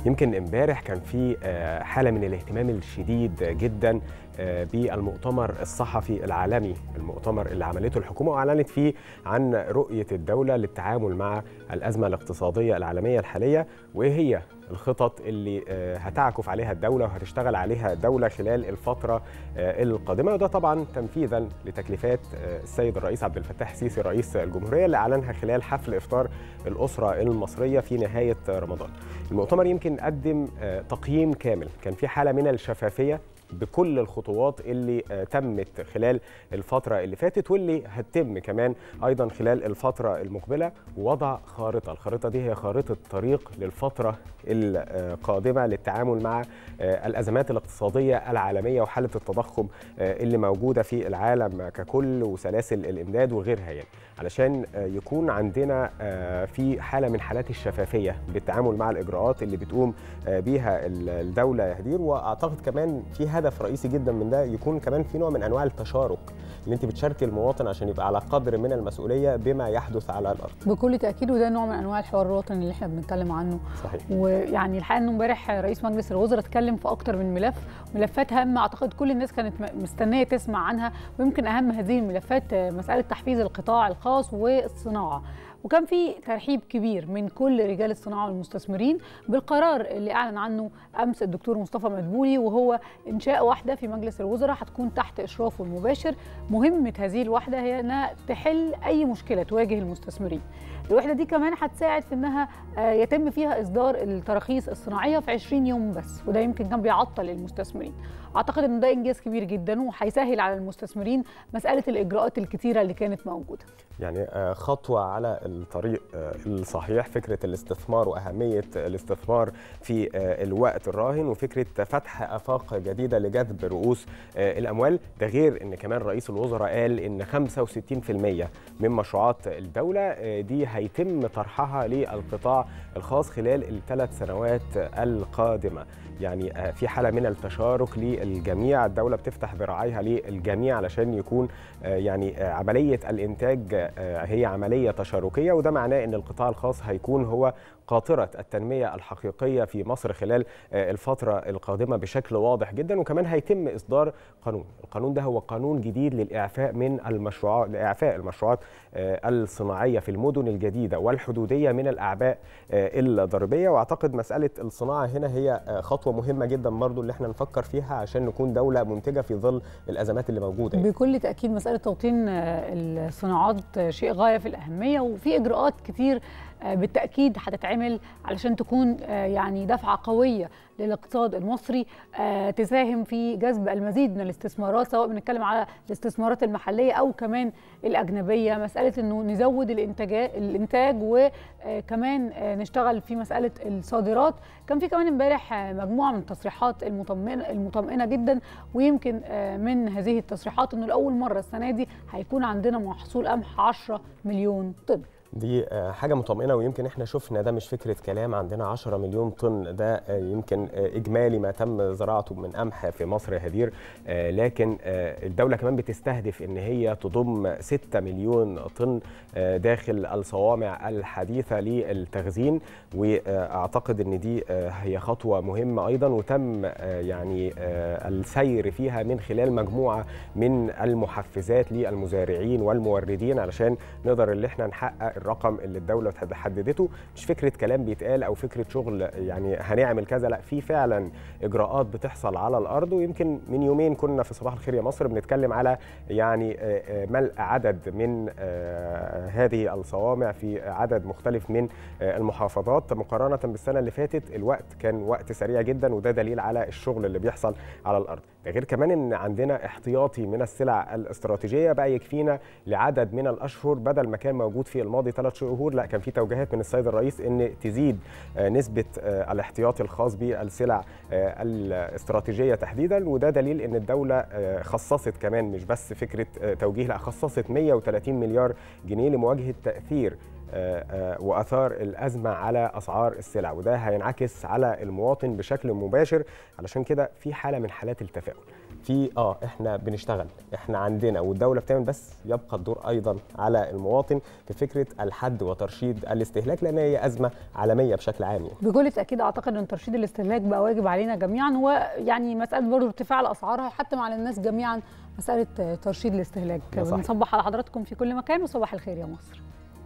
يمكن امبارح كان في حاله من الاهتمام الشديد جدا بالمؤتمر الصحفي العالمي المؤتمر اللي عملته الحكومه واعلنت فيه عن رؤيه الدوله للتعامل مع الازمه الاقتصاديه العالميه الحاليه وايه هي الخطط اللي هتعكف عليها الدولة وهتشتغل عليها الدولة خلال الفترة القادمة وده طبعا تنفيذا لتكليفات السيد الرئيس عبد الفتاح السيسي رئيس الجمهورية اللي أعلنها خلال حفل إفطار الأسرة المصرية في نهاية رمضان المؤتمر يمكن قدم تقييم كامل كان في حالة من الشفافية بكل الخطوات اللي تمت خلال الفترة اللي فاتت واللي هتتم كمان أيضا خلال الفترة المقبلة ووضع خارطة الخارطة دي هي خارطة طريق للفترة القادمة للتعامل مع الأزمات الاقتصادية العالمية وحالة التضخم اللي موجودة في العالم ككل وسلاسل الإمداد وغيرها يعني علشان يكون عندنا في حالة من حالات الشفافية بالتعامل مع الإجراءات اللي بتقوم بيها الدولة يا هدير وأعتقد كمان في هدف رئيسي جدا من ده يكون كمان في نوع من أنواع التشارك اللي انت بتشاركي المواطن عشان يبقى على قدر من المسؤوليه بما يحدث على الارض. بكل تاكيد وده نوع من انواع الحوار الوطني اللي احنا بنتكلم عنه. صحيح. ويعني الحقيقه انه امبارح رئيس مجلس الوزراء اتكلم في اكتر من ملف، ملفات هامه اعتقد كل الناس كانت مستنيه تسمع عنها ويمكن اهم هذه الملفات مساله تحفيز القطاع الخاص والصناعه. وكان في ترحيب كبير من كل رجال الصناعه والمستثمرين بالقرار اللي اعلن عنه امس الدكتور مصطفى مدبولي وهو انشاء وحده في مجلس الوزراء هتكون تحت اشرافه المباشر مهمه هذه الوحده هي انها تحل اي مشكله تواجه المستثمرين الوحده دي كمان هتساعد في انها يتم فيها اصدار التراخيص الصناعيه في 20 يوم بس وده يمكن كان بيعطل المستثمرين اعتقد ان ده انجاز كبير جدا وهيسهل على المستثمرين مساله الاجراءات الكتيره اللي كانت موجوده يعني خطوه على الطريق الصحيح فكره الاستثمار واهميه الاستثمار في الوقت الراهن وفكره فتح افاق جديده لجذب رؤوس الاموال ده غير ان كمان رئيس الوزراء قال ان 65% من مشروعات الدوله دي هيتم طرحها للقطاع الخاص خلال الثلاث سنوات القادمه يعني في حاله من التشارك للجميع الدوله بتفتح ذراعيها للجميع علشان يكون يعني عمليه الانتاج هي عمليه تشاركيه وده معناه ان القطاع الخاص هيكون هو قاطرة التنمية الحقيقية في مصر خلال الفترة القادمة بشكل واضح جدا وكمان هيتم إصدار قانون القانون ده هو قانون جديد للإعفاء من المشروعات لإعفاء المشروعات الصناعية في المدن الجديدة والحدودية من الأعباء الضريبية وأعتقد مسألة الصناعة هنا هي خطوة مهمة جدا برضو اللي احنا نفكر فيها عشان نكون دولة منتجة في ظل الأزمات اللي موجودة بكل تأكيد مسألة توطين الصناعات شيء غاية في الأهمية وفي إجراءات كتير بالتاكيد هتتعمل علشان تكون يعني دفعه قويه للاقتصاد المصري تساهم في جذب المزيد من الاستثمارات سواء بنتكلم على الاستثمارات المحليه او كمان الاجنبيه مساله انه نزود الانتاج الانتاج وكمان نشتغل في مساله الصادرات كان في كمان امبارح مجموعه من التصريحات المطمئنه المطمئنه جدا ويمكن من هذه التصريحات انه لاول مره السنه دي هيكون عندنا محصول قمح 10 مليون طن دي حاجة مطمئنة ويمكن احنا شفنا ده مش فكرة كلام عندنا 10 مليون طن ده يمكن إجمالي ما تم زراعته من قمح في مصر يا هدير لكن الدولة كمان بتستهدف إن هي تضم 6 مليون طن داخل الصوامع الحديثة للتخزين وأعتقد إن دي هي خطوة مهمة أيضا وتم يعني السير فيها من خلال مجموعة من المحفزات للمزارعين والموردين علشان نقدر اللي احنا نحقق الرقم اللي الدوله حددته مش فكره كلام بيتقال او فكره شغل يعني هنعمل كذا لا في فعلا اجراءات بتحصل على الارض ويمكن من يومين كنا في صباح الخير يا مصر بنتكلم على يعني ملء عدد من هذه الصوامع في عدد مختلف من المحافظات مقارنه بالسنه اللي فاتت الوقت كان وقت سريع جدا وده دليل على الشغل اللي بيحصل على الارض ده غير كمان ان عندنا احتياطي من السلع الاستراتيجيه بقى يكفينا لعدد من الاشهر بدل ما كان موجود في الماضي ثلاث شهور لا كان في توجيهات من السيد الرئيس ان تزيد نسبه الاحتياطي الخاص بالسلع الاستراتيجيه تحديدا وده دليل ان الدوله خصصت كمان مش بس فكره توجيه لا خصصت 130 مليار جنيه لمواجهه تاثير واثار الازمه على اسعار السلع وده هينعكس على المواطن بشكل مباشر علشان كده في حاله من حالات التفاؤل في اه احنا بنشتغل احنا عندنا والدوله بتعمل بس يبقى الدور ايضا على المواطن في فكره الحد وترشيد الاستهلاك لان هي ازمه عالميه بشكل عام يعني. بكل تاكيد اعتقد ان ترشيد الاستهلاك بقى واجب علينا جميعا ويعني مساله برضه ارتفاع الاسعار حتى على الناس جميعا مساله ترشيد الاستهلاك ده صحيح. بنصبح على حضراتكم في كل مكان وصباح الخير يا مصر